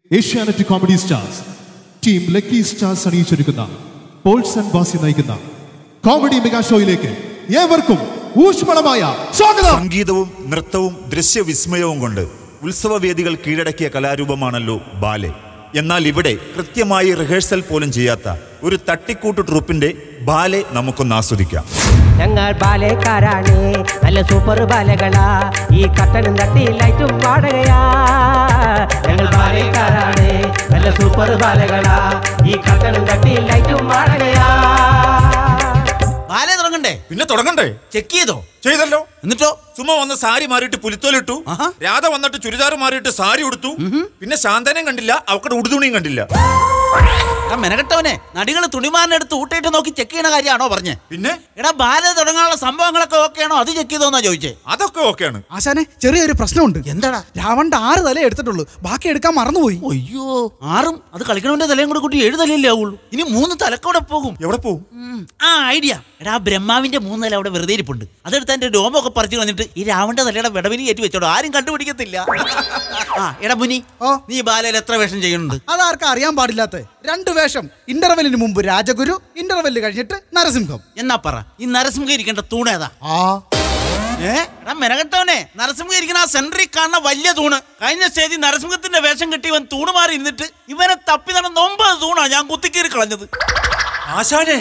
Asianet comedy stars team lucky stars അണിയിച്ചൊരുക്കുന്ന Pauls and Bassi നയിക്കുന്ന comedy mega ഷോയിലേക്ക് ഏവർക്കും ഊഷ്മളമായ സ്വാഗതം സംഗീതവും നൃത്തവും ദൃശ്യവിസ്മയവും കൊണ്ട് ഉത്സവവേദികൾ കീഴടക്കിയ കലാരൂപമാണല്ലോ ബാലെ എന്നാൽ ഇവിടെ കൃത്യമായി റിഹേഴ്സൽ പോലും ചെയ്യാത്ത ഒരു തട്ടിക്കൂട്ട് ട്രൂപ്പിന്റെ ബാലെ നമുക്കൊന്ന് ആസ്വദിക്കാം ഞങ്ങൾ ബാലക്കാരാണ് നല്ല സൂപ്പർ ബാലകളാ ഈ കട്ടനും തട്ടി ലൈറ്റും വാടകയാ ഞങ്ങൾ ബാലക്കാരാണ് നല്ല സൂപ്പർ ബാലകളാ ഈ കട്ടനും തട്ടി ലൈറ്റും വാടകയാ ബാലെ തുടങ്ങണ്ടേ പിന്നെ തുടങ്ങണ്ടേ ചെക്ക് ചെയ്തോ ചെയ്തല്ലോ എന്നിട്ടോ സുമ വന്ന് സാരി മാറിയിട്ട് പുലിത്തോലിട്ടു ആഹാ. രാധ വന്നിട്ട് ചുരിദാർ മാറിയിട്ട് സാരി ഉടുത്തു പിന്നെ ശാന്തനെയും കണ്ടില്ല അവക്കടെ ഉടുതുണിയും കണ്ടില്ല എടാ മെനകെട്ടവനെ നടികള് തുണിമാറിനെടുത്ത് ഊട്ടിയിട്ട് നോക്കി ചെക്ക് ചെയ്യണ കാര്യമാണോ പറഞ്ഞേ പിന്നെ എടാ ബാല തുടങ്ങാനുള്ള സംഭവങ്ങളൊക്കെ ഓക്കെയാണോ അത് ചെക്ക് ചെയ്തോന്നാ ചോദിച്ചേ അതൊക്കെ ഓക്കെയാണ് ആശാനെ ചെറിയൊരു പ്രശ്നമുണ്ട് എന്താടാ രാവണന്റെ ആറ് തലേ എടുത്തിട്ടുള്ളൂ ബാക്കി എടുക്കാൻ മറന്നുപോയി അയ്യോ ആറും അത് കളിക്കണവന്റെ തലയും കൂടെ കൂട്ടി ഏഴ് തലയല്ലേ ആവുള്ളൂ ഇനി മൂന്ന് തലക്കൂടെ പോകും എവിടെ പോവും ഉം, ആ ഐഡിയ എടാ ആ ബ്രഹ്മാവിന്റെ മൂന്ന് തല അവിടെ വെറുതെ ഇരിപ്പുണ്ട് അതെടുത്ത് എന്റെ രോമൊക്കെ പറിച്ചു കളഞ്ഞിട്ട് ഈ രാവണന്റെ തലയുടെ വിടവിന് കയറ്റി വെച്ചോടോ ആരും കണ്ടുപിടിക്കത്തില്ല ആ എടാ മുനി ഓ. നീ ബാലയിൽ എത്ര വേഷം ചെയ്യുന്നുണ്ട് അതാർക്കും അറിയാൻ പാടില്ലാത്ത രണ്ട് വേഷം ഇന്റർവെല്ലിന് മുമ്പ് രാജഗുരു ഇന്റർവെല്ല് കഴിഞ്ഞിട്ട് നരസിംഹം എന്നാ പറ ഈ നരസിംഹ ഇരിക്കേണ്ട തൂണേതാ ആ ഏ എടാ മെനകെട്ടവനെ നരസിംഹ ഇരിക്കുന്ന ആ സെന്ററിൽ കാണുന്ന വലിയ തൂണ് കഴിഞ്ഞ സ്റ്റേജിൽ നരസിംഹത്തിന്റെ വേഷം കിട്ടി ഇവൻ തൂണ് മാറി ഇരുന്നിട്ട് ഇവനെ തപ്പി നടന്ന ഒമ്പത് തൂണാ ഞാൻ കുത്തിക്കീറി കളഞ്ഞത് ആശാനെ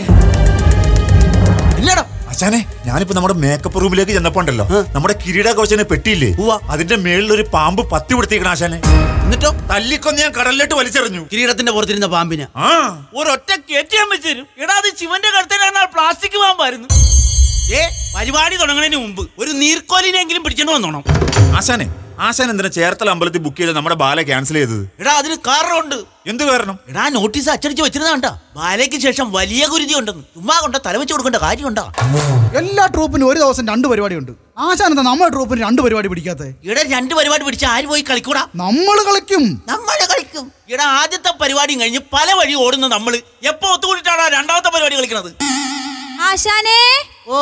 ഇല്ലടാ ആശാനെ ഞാനിപ്പോ നമ്മുടെ മേക്കപ്പ് റൂമിലേക്ക് ചെന്നപ്പോ ഉണ്ടല്ലോ നമ്മുടെ കിരീട കോശനെ പെട്ടിയില്ലേ ഉവ്വ. അതിന്റെ മേളിൽ ഒരു പാമ്പ് പത്തി പിടുത്തിക്കണ ആശാനെ എന്നിട്ടോ തല്ലിക്കൊന്ന് ഞാൻ കടലിലോട്ട് വലിച്ചെറിഞ്ഞു കിരീടത്തിന്റെ പുറത്തിരുന്ന പാമ്പിന് ആ ഒരൊറ്റ കയറ്റിയാൻ വെച്ച് തരും എടാ അത് ശിവന്റെ കഴുത്തേനാണ് പ്ലാസ്റ്റിക് പാമ്പായിരുന്നു ഏ പരിപാടി തുടങ്ങുന്നതിന് മുമ്പ് ഒരു നീർക്കോലിനെങ്കിലും പിടിച്ചോണ്ട് വന്നോണം ആശാനെ ആശാൻ എന്തിനാ ചേർത്തല അമ്പലത്തിൽ ബുക്ക് ചെയ്ത് നമ്മുടെ ബാല ക്യാൻസൽ ചെയ്തത് എടാ അതിന് കാരണമുണ്ട് എന്ത് കാരണം എടാ നോട്ടീസ് അച്ചടിച്ച് വെച്ചിരുന്ന കണ്ട ബാലയ്ക്ക് ശേഷം വലിയ കുരുതി ഉണ്ടെന്ന് ചുമ്മാ കൊണ്ട് തലവെച്ച് കൊടുക്കേണ്ട കാര്യമുണ്ടാ എല്ലാ ട്രൂപ്പിനും ഒരു ദിവസം രണ്ട് പരിപാടി ഉണ്ട് ആശാൻ എന്താ നമ്മുടെ ട്രൂപ്പിന് രണ്ട് പരിപാടി പിടിക്കാത്ത ഇവിടെ രണ്ട് പരിപാടി പിടിച്ച് ആര് പോയി കളിക്കൂടാ നമ്മൾ കളിക്കും നമ്മള് കളിക്കും ഇവിടെ ആദ്യത്തെ പരിപാടിയും കഴിഞ്ഞ് പല വഴി ഓടുന്ന നമ്മള് എപ്പോ ഒത്തുകൂടിയിട്ടാണ് രണ്ടാമത്തെ പരിപാടി കളിക്കുന്നത് ആശാനേ ഓ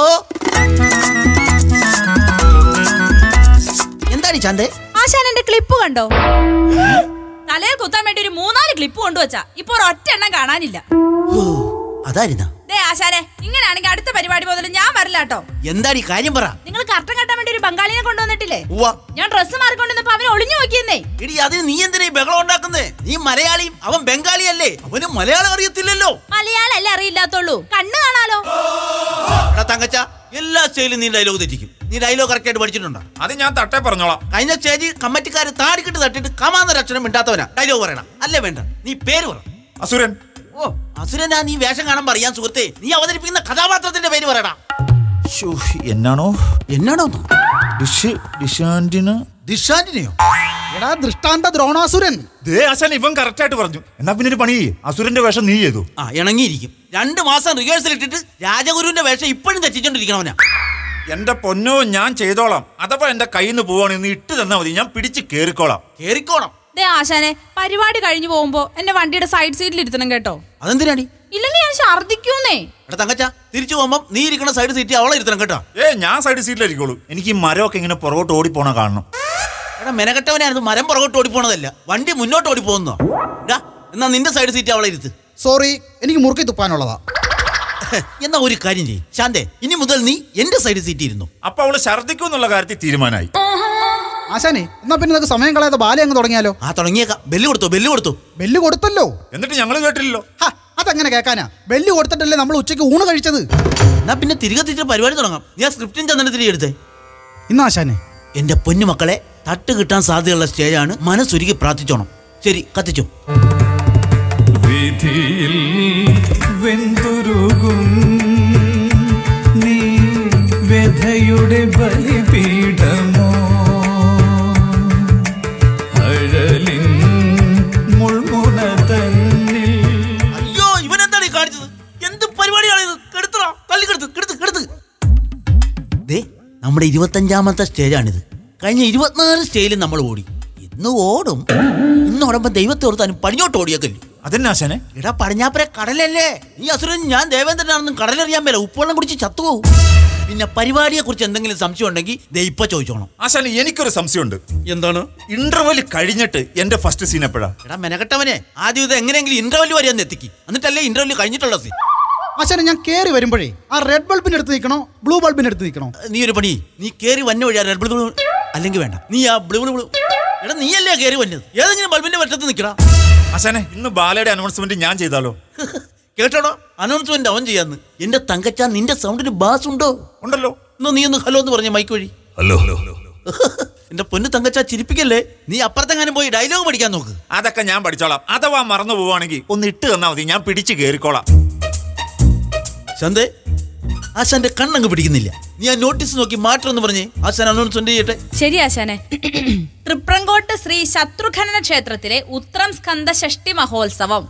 എന്താണ് ഈ ചന്തേ ആശാൻ എന്റെ ക്ലിപ്പ് കണ്ടോ തലയിൽ കുത്താൻ വേണ്ടി ഒരു മൂന്നാല് ക്ലിപ്പ് കൊണ്ടുവച്ചാ ഇപ്പൊ ഒരൊറ്റ എണ്ണം കാണാനില്ല അതായിരുന്ന ദേ ആശാനെ ഇങ്ങനെയാണെങ്കിൽ അടുത്ത പരിപാടി മുതൽ ഞാൻ വരില്ല കേട്ടോ എന്താണ് ഈ കാര്യം പറ നിങ്ങൾ കർട്ടൻ കെട്ടാൻ വേണ്ടി ഒരു ബംഗാളിനെ കൊണ്ടുവന്നിട്ടില്ലേ ഉവ്വ ഞാൻ ഡ്രസ്സ് മാറിക്കൊണ്ടിരുന്നപ്പോ അവനെ ഒളിഞ്ഞു നോക്കിയെന്നേ എടി അതിന് നീ എന്തിനാ ഈ ബഹളം ഉണ്ടാക്കുന്നേ നീ മലയാളിയും അവൻ ബംഗാളിയല്ലേ അവന് മലയാളം അറിയത്തില്ലല്ലോ മലയാളല്ലേ അറിയില്ലാത്തുള്ളൂ കണ്ണ് കാണാലോ എടാ തങ്കച്ച എല്ലാ സ്റ്റേജിലും നീ ഡയലോഗ് തെറ്റിക്കും നീ ഡയലോഗ് കറക്റ്റ് ആയിട്ട് പഠിച്ചിട്ടുണ്ടോ അത് ഞാൻ തട്ടേ പറഞ്ഞോളാം കഴിഞ്ഞ സ്റ്റേജിൽ കമ്മറ്റിക്കാര് താടിക്കിട്ട് തട്ടിട്ട് കമാന്നൊരു അക്ഷരം മിണ്ടാത്തവനാ ഡയലോഗ് പറയണം അല്ലേ വേണ്ട നീ പേര് പറ അസുരൻ ഓ അസുരനാ നീ വേഷം കാണാൻ പറയാൻ സുഹൃത്തെ നീ അവതരിപ്പിക്കുന്ന കഥാപാത്രത്തിന്റെ പേര് പറയടാ ശ്ശോ, എന്നാണോ എന്നാണോ ഡിഷ് ഡിഷാന്റിന് ദിഷാന്റിനെയോ എടാ ദൃഷ്ടാന്ത ദ്രോണാസുരൻ ദേ ആശാൻ ഇവൻ കറക്റ്റ് ആയിട്ട് പറഞ്ഞു എന്നാ പിന്നെ ഒരു പണി ചെയ്യ് അസുരന്റെ വേഷം നീ ചെയ്തു ആ ഇണങ്ങിയിരിക്കും രണ്ട് മാസം റിഹേഴ്സൽ ഇട്ടിട്ട് രാജഗുരുവിന്റെ വേഷം ഇപ്പോഴും തെറ്റിച്ചോണ്ടിരിക്കണവനാ എന്റെ പൊന്നോ ഞാൻ ചെയ്തോളാം അഥവാ എന്റെ കയ്യിൽ നിന്ന് പോവാണെങ്കിൽ നീ ഇട്ട് തന്നാ മതി ഞാൻ പിടിച്ച് കേറിക്കോളാം കേറിക്കോണം ദേ ആശാനെ പരിപാടി കഴിഞ്ഞു പോകുമ്പോ എന്റെ വണ്ടിയുടെ സൈഡ് സീറ്റിൽ ഇരുത്തണം കേട്ടോ അതെന്തിനാണി ഇല്ലെങ്കിൽ ഞാൻ ഛർദിക്കൂന്നേ എടാ തങ്കച്ച തിരിച്ചു പോകുമ്പം നീ ഇരിക്കുന്ന സൈഡ് സീറ്റ് അവളെ ഇരുത്തണം കേട്ടോ ഏ ഞാൻ സൈഡ് സീറ്റിലായിരിക്കുള്ളൂ എനിക്ക് ഈ മരമൊക്കെ ഇങ്ങനെ പുറകോട്ട് ഓടിപ്പോണ കാണണം എടാ മെനകെട്ടവനായിരുന്നു മരം പുറകോട്ട് ഓടിപ്പോണതല്ല വണ്ടി മുന്നോട്ട് ഓടിപ്പോകുന്നോ എടാ എന്നാ നിന്റെ സൈഡ് സീറ്റ് അവളെ ഇരുത്ത് സോറി എനിക്ക് മുറുക്കി തുപ്പാനുള്ളതാ എന്നാ ഒരു കാര്യം ചെയ്യും ശാന്തേ ഇനി മുതൽ നീ എന്റെ സൈഡ് സീറ്റ് ഇരുന്നു അപ്പൊ അവള് ഛർദിക്കും എന്നുള്ള കാര്യത്തിൽ തീരുമാനമായി ആശാനെ എന്നാ പിന്നെ നിനക്ക് സമയം കളയാതെ ബാല അങ്ങ് തുടങ്ങിയാലോ ആ തുടങ്ങിയേക്കാം ബെല്ല് കൊടുത്തു ബെല്ല് കൊടുത്തു ബെല്ല് കൊടുത്തല്ലോ എന്നിട്ട് ഞങ്ങൾ കേട്ടില്ലല്ലോ ഹ, അതെങ്ങനെ കേൾക്കാനാ ബെല്ല് കൊടുത്തിട്ടല്ലേ നമ്മൾ ഉച്ചയ്ക്ക് ഊണ് കഴിച്ചത് എന്നാ പിന്നെ തിരികെ തിരിച്ച് പരിപാടി തുടങ്ങാം നീ ആ സ്ക്രിപ്റ്റും ചെന്നിട്ട് തിരികെ എടുത്തേ ഇന്ന് ആശാനെ എന്റെ പൊന്നു മക്കളെ തട്ട് കിട്ടാൻ സാധ്യതയുള്ള സ്റ്റേജാണ് മനസ്സുരുക്കി പ്രാർത്ഥിച്ചോണം ശരി കത്തിച്ചോ വിധിയിൽ വെന്തുരുകും നീ വ്യഥയുടെ ബലിപീഠമോ അഴലിൻ മുൾമുന തന്നിൽ അയ്യോ ഇവൻ എന്താണ് ഈ കാണിച്ചത് എന്ത് പരിപാടിയാണ് ഇത് കെടുത്തടാ തള്ളി കെടുത്ത് കെടുത്ത് കെടുത്ത് ദേ നമ്മുടെ ഇരുപത്തഞ്ചാമത്തെ സ്റ്റേജാണിത് കഴിഞ്ഞ ഇരുപത്തിനാല് സ്റ്റേജിൽ നമ്മൾ ഓടി ഇന്ന് ഓടും ഇന്ന് ഓടുമ്പോ ദൈവത്തെ ഓർത്താനും പടിഞ്ഞോട്ട് ഓടിയേക്കല്ലേ അതെന്നെ ആശാനെ എടാ പടിഞ്ഞാപ്പര കടലല്ലേ ഈ അസുരൻ ഞാൻ ദേവേന്ദ്രനാണെന്നും കടലറിയാൻ മേല ഉപ്പുവെള്ളം കുടിച്ച് ചത്തുപോകും പിന്നെ പരിപാടിയെ കുറിച്ച് എന്തെങ്കിലും സംശയം ഉണ്ടെങ്കിൽ ദേ ഇപ്പൊ ചോദിച്ചോണം ആശാനെ എനിക്കൊരു സംശയമുണ്ട് എന്താണ് ഇന്റർവെൽ കഴിഞ്ഞിട്ട് എന്റെ ഫസ്റ്റ് സീൻ എപ്പോഴാ എടാ മെനക്കെട്ടവനെ ആദ്യം ഇത് എങ്ങനെയെങ്കിലും ഇന്റർവെല് വരെ ഒന്ന് എത്തിക്കി എന്നിട്ടല്ലേ ഇന്റർവെല് കഴിഞ്ഞിട്ടുള്ള സീൻ ആശാനെ ഞാൻ കേറി വരുമ്പോഴേ ആ റെഡ് ബൾബിന് അടുത്ത് നിൽക്കണോ ബ്ലൂ ബൾബിന് അടുത്ത് നിൽക്കണോ നീ ഒരു പണി നീ കേറി വന്ന വഴി ആ red blue blue അല്ലെങ്കിൽ വേണ്ട നീ ആ ബ്ലൂ ബ്ലൂ എടാ നീയല്ലേ കേറി വന്നത് ഏതെങ്കിലും ബൾബിന്റെ വറ്റത്ത് നിൽക്കടാ ആശാനെ ഇന്ന് ബാലയുടെ അനൗൺസ്മെന്റ് ഞാൻ ചെയ്താലോ കേട്ടോടോ അനൗൺസ്മെന്റ് അവൻ ചെയ്യാന്ന് എന്റെ തങ്കച്ച നിന്റെ സൗണ്ടിന് ബാസ് ഉണ്ടോ ഉണ്ടല്ലോ എന്നാ നീ ഒന്ന് ഹലോ എന്ന് പറഞ്ഞ മൈക്ക് വഴി ഹലോ എന്റെ പൊന്ന് തങ്കച്ച ചിരിപ്പിക്കല്ലേ നീ അപ്പുറത്തെങ്ങാനും പോയി ഡയലോഗ് പഠിക്കാൻ നോക്ക് അതൊക്കെ ഞാൻ പഠിച്ചോളാം അഥവാ മറന്നു പോവാണെങ്കിൽ ഒന്ന് ഇട്ട് തന്നാ മതി ഞാൻ പിടിച്ച് കേറിക്കോളാം ചന്തേ ആശാന്റെ കണ്ണങ്ങ് പിടിക്കുന്നില്ല നീ ആ നോട്ടീസ് നോക്കി മാറ്റം എന്ന് പറഞ്ഞേ ആശാൻ അനൗൺസ്മെന്റ് ചെയ്യട്ടെ ശരി ആശാനെ തൃപ്രങ്കോട്ട് ശ്രീ ശത്രുഘ്നന ക്ഷേത്രത്തിലെ ഉത്രം സ്കന്ദ ഷഷ്ടി മഹോത്സവം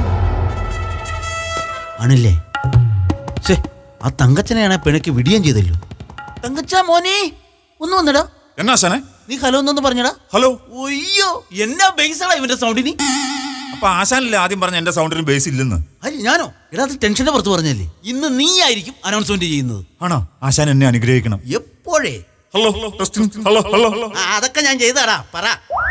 ആണല്ലേ ഛേ ആ തങ്കച്ചനെയാണ് പിണക്ക് വിടിയം ചെയ്തല്ലോ തങ്കച്ച മോനെ ഒന്ന് വന്നടാ എന്നാ ആശാനെ നീ ഹലോ എന്നൊന്ന് പറഞ്ഞടാ ഹലോ ഒയ്യോ എന്നാ ബേസാടാ ഇവന്റെ സൗണ്ടിന് അപ്പൊ ആശാനല്ലേ ആദ്യം പറഞ്ഞ എന്റെ സൗണ്ടിന് ബേസ് ഇല്ലെന്ന് അല്ല ഞാനോ എടാ അത് ടെൻഷന്റെ പുറത്ത് പറഞ്ഞല്ലേ ഇന്ന് നീ ആയിരിക്കും അനൗൺസ്മെന്റ് ചെയ്യുന്നത് ആണോ ആശാൻ എന്നെ അനുഗ്രഹിക്കണം എപ്പോഴേ hello testing hello hello hello ആ, അതൊക്കെ ഞാൻ ചെയ്താടാ പറ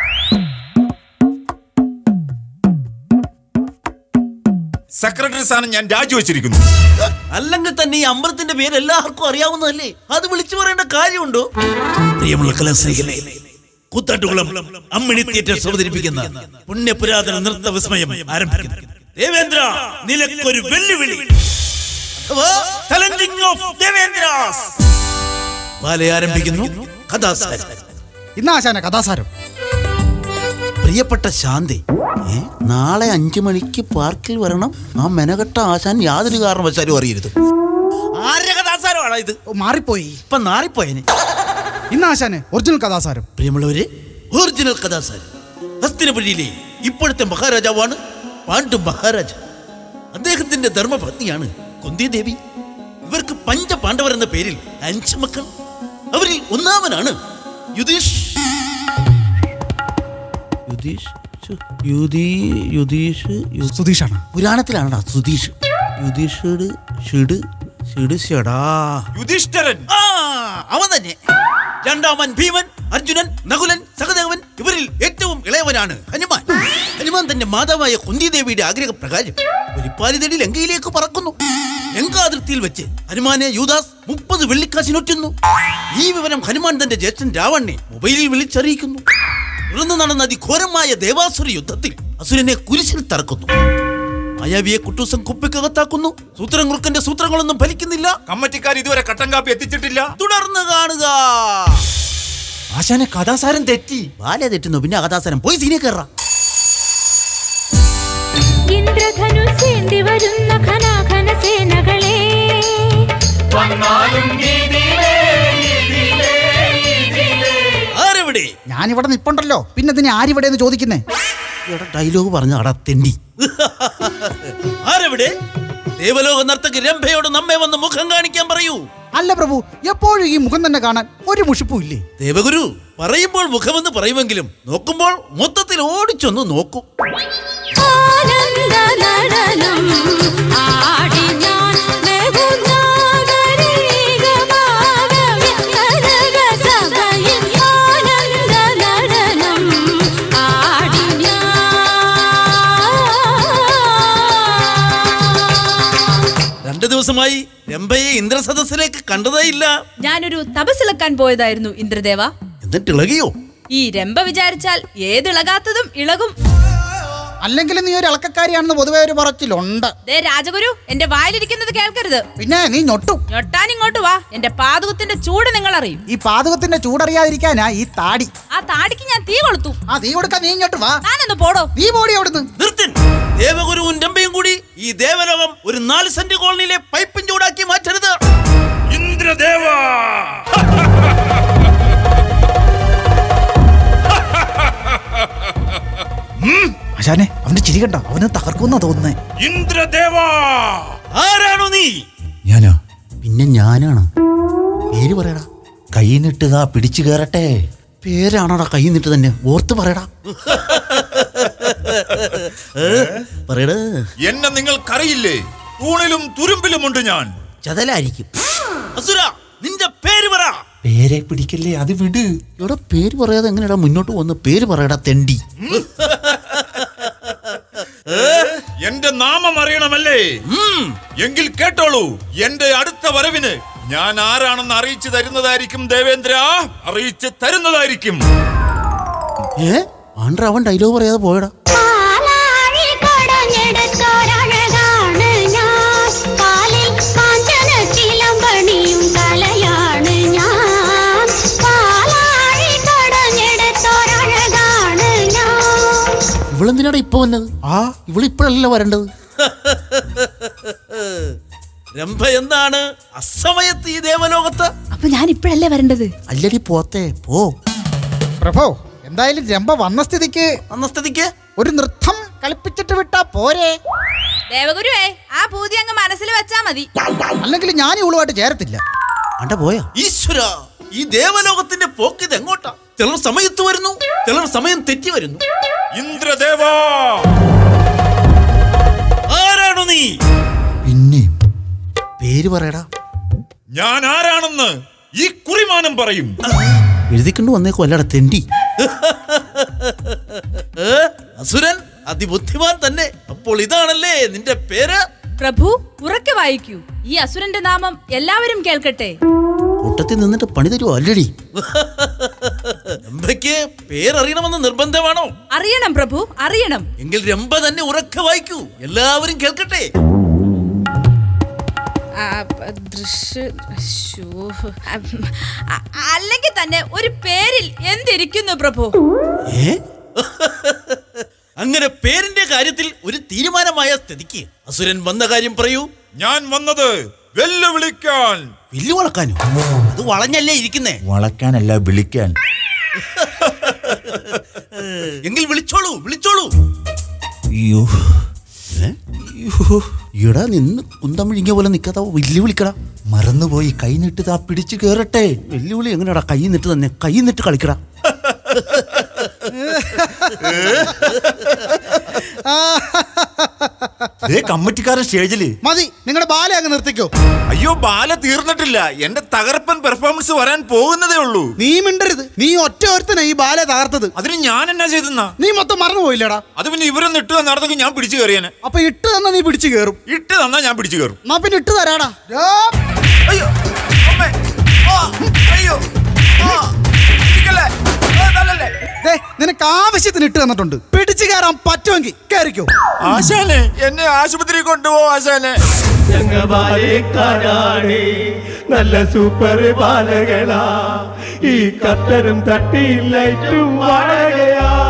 സെക്രട്ടറി സ്ഥാനം ഞാൻ രാജിവെച്ചിരിക്കുന്നു അല്ലെങ്കിൽ തന്നെ ഈ അമ്പലത്തിന്റെ പേര് എല്ലാവർക്കും അറിയാവുന്നതല്ലേ അത് വിളിച്ചു പറയേണ്ട കാര്യമുണ്ടോ പ്രിയമുള്ള കലാസ്നേഹികളെ കൂത്താട്ടുകുളം അമ്മിണി തിയേറ്റേഴ്സ് അവതരിപ്പിക്കുന്ന പുണ്യപുരാതന നൃത്ത വിസ്മയം ആരംഭിക്കുന്നു ദേവേന്ദ്ര നിനക്കൊരു വെല്ലുവിളി അഥവാ challenging of ദേവേന്ദ്രാസ്. ബാലെ ആരംഭിക്കുന്നു കഥാസാരം ഇന്ന് ആശാനെ കഥാസാരം പ്രിയപ്പെട്ട ശാന്തി ഏ നാളെ അഞ്ചു മണിക്ക് പാർക്കിൽ വരണം ആ മെനകെട്ട ആശാൻ യാതൊരു കാരണവശാലും അറിയരുത് ആരുടെ കഥാസാരമാണോ ഇത് ഓ, മാറിപ്പോയി ഇപ്പൊ നാറിപ്പോയനെ ഇന്ന് ആശാനെ ഒറിജിനൽ കഥാസാരം പ്രിയമുള്ളവരെ ഒറിജിനൽ കഥാസാരം ഹസ്തിനപുരിയിലെ ഇപ്പോഴത്തെ മഹാരാജാവാണ് പാണ്ഡു മഹാരാജ അദ്ദേഹത്തിന്റെ ധർമ്മപത്നിയാണ് കുന്തി ദേവി ഇവർക്ക് പഞ്ച പാണ്ഡവർ എന്ന പേരിൽ അഞ്ച് മക്കൾ അവരിൽ ഒന്നാമനാണ് യുധീഷ് യുധീഷ് ഛെ, യുധീ- യുധീഷ് യു- സുധീഷാണ് പുരാണത്തിലാണടാ സുധീഷ് യുധീഷ് ഷിഡ് ഷിഡ് ഷടാ യുധിഷ്ഠിരൻ ആ അവൻ തന്നെ രണ്ടാമൻ ഭീമൻ അർജുനൻ നകുലൻ സഹദേവൻ ഇവരിൽ ഏറ്റവും ഇളയവനാണ് ഹനുമാൻ ഹനുമാൻ തന്റെ മാതാവായ കുന്തിദേവിയുടെ ആഗ്രഹപ്രകാരം ഒലിപ്പാലി തേടി ലങ്കയിലേക്ക് പറക്കുന്നു ലങ്കാതിർത്തിയിൽ വെച്ച് ഹനുമാനെ യൂദാസ് മുപ്പത് വെള്ളിക്കാശിനൊറ്റുന്നു ഈ വിവരം ഹനുമാൻ തന്റെ ജ്യേഷ്ഠൻ രാവണനെ മൊബൈലിൽ വിളിച്ചറിയിക്കുന്നു തുടർന്ന് നടന്ന അതിഘോരമായ ദേവാസുര യുദ്ധത്തിൽ അസുരനെ കുരിശിൽ തറക്കുന്നു മായാവിയെ കുട്ടൂസം കുപ്പിക്കകത്താക്കുന്നു സൂത്രംകുറുക്കന്റെ സൂത്രങ്ങളൊന്നും ഫലിക്കുന്നില്ല കമ്മറ്റിക്കാർ ഇതുവരെ കട്ടൻ കാപ്പി എത്തിച്ചിട്ടില്ല തുടർന്ന് കാണുക ആശാനെ കഥാസാരം തെറ്റി ബാല തെറ്റുന്നു പിന്നെ അകതാസനം പോയി സീനെ കയറ ഇന്ദ്രധനുസേന്തി വരുന്ന ഘനാഘന സേനകളെ ആരെവിടെ ഞാനിവിടെ നിപ്പുണ്ടല്ലോ പിന്നെ ഇതിനെ ആരിവിടെ എന്ന് ചോദിക്കുന്നേ ഇവിടെ ഡയലോഗ് പറഞ്ഞ അടാ തെണ്ടി ആരെവിടെ ദേവലോക നർത്തകി രംഭയോട് നമ്മെ വന്ന് മുഖം കാണിക്കാൻ പറയൂ അല്ല പ്രഭു എപ്പോഴും ഈ മുഖം തന്നെ കാണാൻ ഒരു മുഷിപ്പും ഇല്ലേ ദേവഗുരു പറയുമ്പോൾ മുഖമെന്ന് പറയുമെങ്കിലും നോക്കുമ്പോൾ മൊത്തത്തിൽ ഓടിച്ചൊന്ന് നോക്കും ആനന്ദ നടനം ആടി ഞാൻ ബഹുനാഗരീകമാകവ്യ കനകസഭയിൽ ആനന്ദ നടനം ആടി ഞാൻ രണ്ടു ദിവസമായി രംഭയെ ഇന്ദ്രസദസ്സിലേക്ക് കണ്ടതേയില്ല ഞാനൊരു തപസ്സിളക്കാൻ പോയതായിരുന്നു ഇന്ദ്രദേവ എന്നിട്ട് ഇളകിയോ ഈ രംഭ വിചാരിച്ചാൽ ഏതിളകാത്തതും ഇളകും അല്ലെങ്കിൽ നീ ഒരു ഇളക്കക്കാരിയാണെന്ന് പൊതുവെ ഒരു പറച്ചിലുണ്ട് ദേ രാജഗുരു എന്റെ വായിലിരിക്കുന്നത് കേൾക്കരുത് പിന്നെ നീ ഞൊട്ടും ഞൊട്ടാൻ ഇങ്ങോട്ട് വാ എന്റെ പാതകത്തിന്റെ ചൂട് നിങ്ങൾ അറിയും ഈ പാതകത്തിന്റെ ചൂടറിയാതിരിക്കാനാ ഈ താടി ആ താടിക്ക് ഞാൻ തീ കൊളുത്തു ആ തീ കൊടുക്കാൻ നീ ഇങ്ങോട്ട് വാ താനൊന്ന് പോടോ നീ പോടി അവിടുന്ന് നിർത്തൻ ദേവഗുരുവും രംഭയും കൂടി ഈ ദേവലോകം ഒരു നാല് സെന്റ് കോളനിയിലെ പൈപ്പും ചൂടാക്കി മാറ്റരുത് ഇന്ദ്രദേവ ആശാനെ അവന്റെ ചിരി കണ്ട അവന് തകർക്കുന്ന തോന്നുന്നേ ഇന്ദ്രദേവ ആരാണോ നീ ഞാനാ പിന്നെ ഞാനാണ് പേര് പറയടാ കൈ നിട്ടുക പിടിച്ചു കയറട്ടെ പേരാണോടാ കൈ നിട്ട് തന്നെ ഓർത്ത് പറയടാ ഏ, പറയടാ എന്നെ നിങ്ങൾക്കറിയില്ലേ തൂണിലും തുരുമ്പിലുമുണ്ട് ഞാൻ ചതലായിരിക്കും അസുര നിന്റെ പേര് പറ പേരെ പിടിക്കല്ലേ അത് വിട് ഇവിടെ പേര് പറയാതെ എങ്ങനെയാടാ മുന്നോട്ട് വന്ന് പേര് പറയടാ തെണ്ടി എന്റെ നാമം അറിയണമല്ലേ എങ്കിൽ കേട്ടോളൂ എന്റെ അടുത്ത വരവിന് ഞാൻ ആരാണെന്ന് അറിയിച്ചു തരുന്നതായിരിക്കും ദേവേന്ദ്ര അറിയിച്ചു തരുന്നതായിരിക്കും ഏ ആണ്ട്ര അവൻ ഡയലോഗ് പറയാതെ പോയടാ പാലാഴി കടഞ്ഞെടുത്തൊരഴകാണ് ഞാൻ കാലിൽ കാഞ്ചന ചിലമ്പണിയും കലയാണ് ഞാൻ പാലാഴി കടഞ്ഞെടുത്തൊരഴകാണ് ഞാൻ ഇവളെന്തിനാടാ ഇപ്പൊ വന്നത് ആ ഇവളിപ്പോഴല്ല വരേണ്ടത് രംഭ എന്താണ് അസമയത്ത് ഈ ദേവലോകത്ത് അപ്പൊ ഞാൻ ഇപ്പഴല്ലേ വരേണ്ടത് അല്ലടി പോത്തെ പോ പ്രഭോ എന്തായാലും രംഭ വന്ന സ്ഥിതിക്ക് അന്ന സ്ഥിതിക്ക് ഒരു നൃത്തം കളിപ്പിച്ചിട്ട് വിട്ടാ പോരെ ദേവഗുരുവേ ആ പൂതി അങ്ങ് മനസ്സിൽ വെച്ചാ മതി അല്ലെങ്കിൽ ഞാൻ ഇവളുമായിട്ട് ചേരത്തില്ല അണ്ട പോയാ ഈശ്വര ഈ ദേവലോകത്തിന്റെ പോക്ക് ഇത് എങ്ങോട്ടാ ചിലർ സമയത്ത് വരുന്നു ചിലർ സമയം തെറ്റി വരുന്നു ഇന്ദ്രദേവാ ആരാണു നീ പിന്നെ പേര് പറയടാ ഞാൻ ആരാണെന്ന് ഈ കുറിമാനം പറയും എഴുതിക്കൊണ്ട് വന്നേക്കോ അല്ലടാ തെണ്ടി ഏ? അസുരൻ അതിബുദ്ധിമാൻ തന്നെ അപ്പോൾ ഇതാണല്ലേ നിന്റെ പേര് പ്രഭു ഉറക്കെ വായിക്കൂ ഈ അസുരന്റെ നാമം എല്ലാവരും കേൾക്കട്ടെ കൂട്ടത്തിൽ നിന്നിട്ട് പണി തരുമോ അല്ലടി രംഭയ്ക്ക് പേരറിയണമെന്ന് നിർബന്ധമാണോ അറിയണം പ്രഭു അറിയണം എങ്കിൽ രംഭ തന്നെ ഉറക്കെ വായിക്കൂ എല്ലാവരും കേൾക്കട്ടെ ആ, പ- ദൃശ്യ ശ്ശോ. അ- അല്ലെങ്കിൽ തന്നെ ഒരു പേരിൽ എന്തിരിക്കുന്നു പ്രഭു ഏ അങ്ങനെ പേരിന്റെ കാര്യത്തിൽ ഒരു തീരുമാനമായ സ്ഥിതിക്ക് അസുരൻ വന്ന കാര്യം പറയൂ ഞാൻ വന്നത് വെല്ലുവിളിക്കാൻ വില്ലു വളക്കാനോ അത് വളഞ്ഞല്ലേ ഇരിക്കുന്നേ വളക്കാനല്ല വിളിക്കാൻ എങ്കിൽ വിളിച്ചോളൂ വിളിച്ചോളൂ അയ്യോ ഏ? അയ്യോ. എടാ നിന്ന് കുന്തം വിഴിഞ്ഞ പോലെ നിക്കാത്ത വെല്ലുവിളിക്കടാ മറന്നുപോയി കൈ നീട്ട് താ പിടിച്ചു കേറട്ടെ വെല്ലുവിളി എങ്ങനെയാടാ കൈ നിട്ട് തന്നെ കൈ നിട്ട് കളിക്കടാ ദേ കമ്മിറ്റിക്കാരൻ സ്റ്റേജില് മതി നിങ്ങളുടെ ബാല അങ്ങ് നിർത്തിക്കോ അയ്യോ ബാല തീർന്നിട്ടില്ല എന്റെ തകർപ്പൻ പെർഫോമൻസ് വരാൻ പോകുന്നതേ ഉള്ളൂ നീ മിണ്ടരുത് നീ ഒറ്റ ഒരുത്തനെ ഈ ബാല തകർത്തത് അതിന് ഞാൻ എന്നാ ചെയ്തെന്നാ നീ മൊത്തം മറന്നുപോയില്ലടാ അത് പിന്നെ ഇവരൊന്ന് ഇട്ട് നടന്നെങ്കിൽ ഞാൻ പിടിച്ചു കയറിയാനെ അപ്പൊ ഇട്ട് തന്നാ നീ പിടിച്ചു കേറും ഇട്ട് തന്നാ ഞാൻ പിടിച്ചു കയറും എന്നാ പിന്നെ ഇട്ട് തരാടാ അയ്യോ അമ്മേ ആ, അയ്യോ ആ, ഇരിക്കല്ലേ? ആ, തല്ലല്ലേ? ദേ, നിനക്ക് ആവശ്യത്തിന് ഇട്ട് തന്നിട്ടുണ്ട് പിടിച്ചു കയറാൻ പറ്റുമെങ്കിൽ കയറിക്കോ ആശാനെ എന്നെ ആശുപത്രി കൊണ്ടുപോ ആശാനെ ചങ്ങബാലേക്കാരാണ് നല്ല സൂപ്പർ ബാലകളാ ഈ കത്തരും തട്ടിയില്ലറ്റും വാഴകയാ